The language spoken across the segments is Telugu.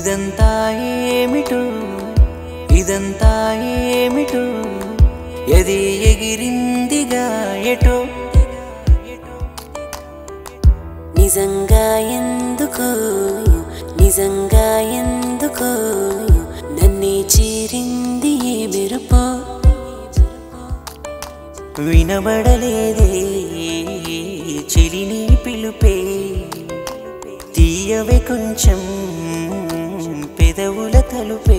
ఇదంతా ఏమిటో ఇదంతా ఏమిటో ఎది ఎగిరిందిగా ఎటో నిజంగా ఎందుకు నిజంగా ఎందుకు నన్నే చీరింది ఏ మెరుపు వినబడలేదే చెలిని పిలుపే తీయవే కొంచెం పెదవుల తలుపే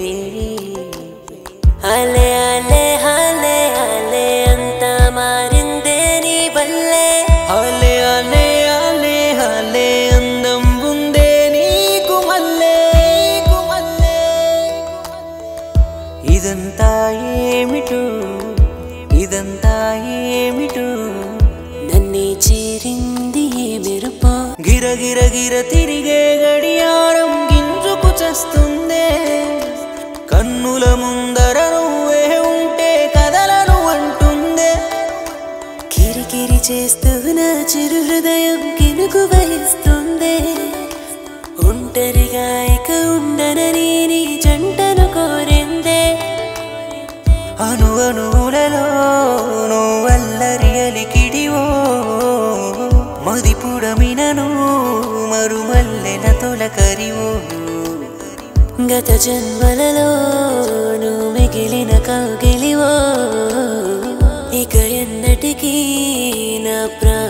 అలే అలే అలే అలే అంతా మారిందే నీ వల్లే అలే అలే అలే అలే అందం ఉందే నీకు మల్లే నీకు మల్లే ఇదంతా ఏమిటో ఇదంతా ఏమిటో నన్నే చీరింది ఏ మెరుపు గిర గిర గిర తిరిగే గడియారం గింజుకు చస్తుందే కన్నుల ముందర నువ్వే ఉంటే కదలను అంటుందే కిరికిరి చేస్తూ నా చిరు హృదయం కినుకు వహిస్తుందే ఒంటరిగా ఇక ఉండనని నీ జంటను కోరిందే అను అణువులలో నువ్వల్లరి అలికిడివో మదిపుడమినను మరుమల్లెల తొలకరివో గత జన్మలలో నువ్వు మిగిలిన కౌగిలివో ఇక ఎన్నటికీ నా ప్రా